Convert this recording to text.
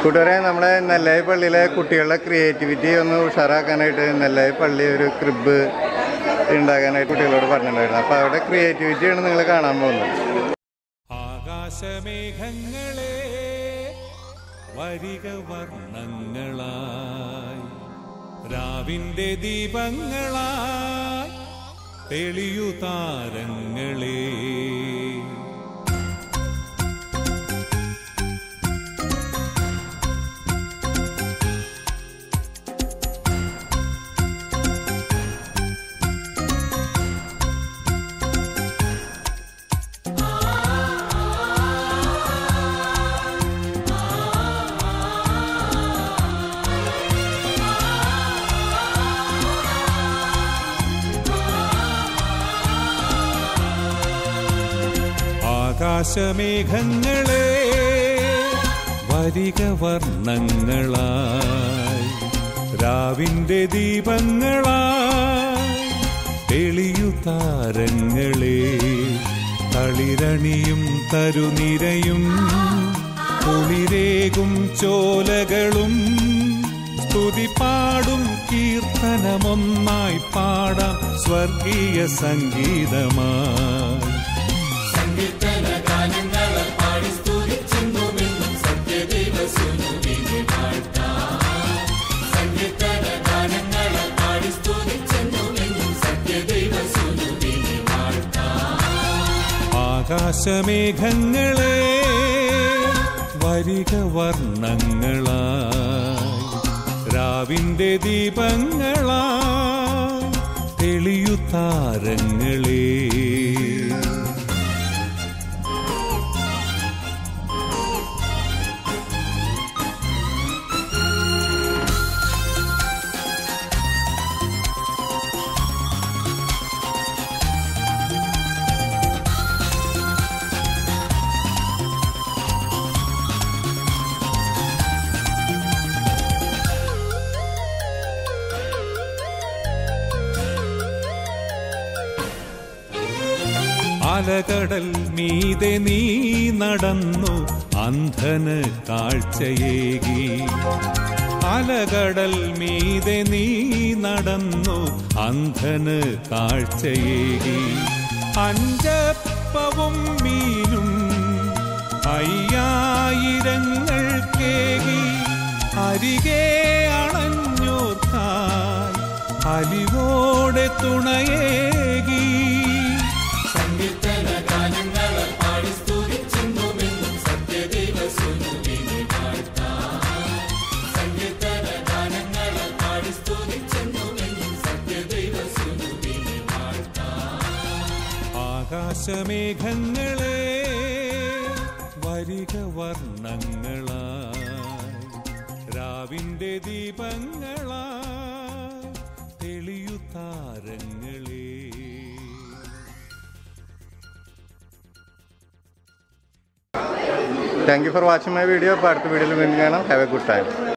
കൂട്ടുകാരെ നമ്മുടെ നെല്ലായി പള്ളിയിലെ കുട്ടികളുടെ ക്രിയേറ്റിവിറ്റി ഒന്ന് ഉഷാറാക്കാനായിട്ട് നെല്ലായി പള്ളി ഒരു ക്രിബ് ഉണ്ടാക്കാനായിട്ട് കുട്ടികളോട് പറഞ്ഞിട്ടുണ്ടായിരുന്നു അപ്പോൾ അവരുടെ ക്രിയേറ്റിവിറ്റിയാണ് നിങ്ങൾ കാണാൻ പോകുന്നത് ആകാശമേഘങ്ങളെ വരിക വർണ്ണങ്ങളായി രാവിന്റെ ദീപങ്ങളായി തെളിയു താരങ്ങളെ ആകാശമേഘങ്ങളെ വരിക വർണ്ണങ്ങളായി രാവിന്റെ ദീപങ്ങളായി തെളിയു താരങ്ങളെ തളിരണിയും തരുനിരയും കുളിരേകും ചോലകളും സ്തുതി പാടും കീർത്തനമൊന്നായി പാടാം സ്വർഗീയ സംഗീതമായി ആകാശമേഘങ്ങളെ വരിക വർണ്ണങ്ങളായി രാവിന്റെ ദീപങ്ങളായി തെളിയു താരങ്ങളേ അലകടൽ മീതെ നീ നടന്നു അന്ധന് കാഴ്ചയേകി അലകടൽ മീതെ നീ നടന്നു അന്ധന് കാഴ്ചയേകി അഞ്ചപ്പവും മീനും അയ്യായിരങ്ങൾ കേകി അരികെ അണഞ്ഞോർക്കായി അലിവോടെ തുണയേകി ആകാശമേഘങ്ങളെ വരിക വർണ്ണങ്ങളായി രാവിന്റെ ദീപങ്ങളായി തെളിയു താരങ്ങളേ thank you for watching my video അപ്പോൾ അടുത്ത വീഡിയോയിൽ വീണ്ടും കാണാം ഹാവ് എ ഗുഡ് ടൈം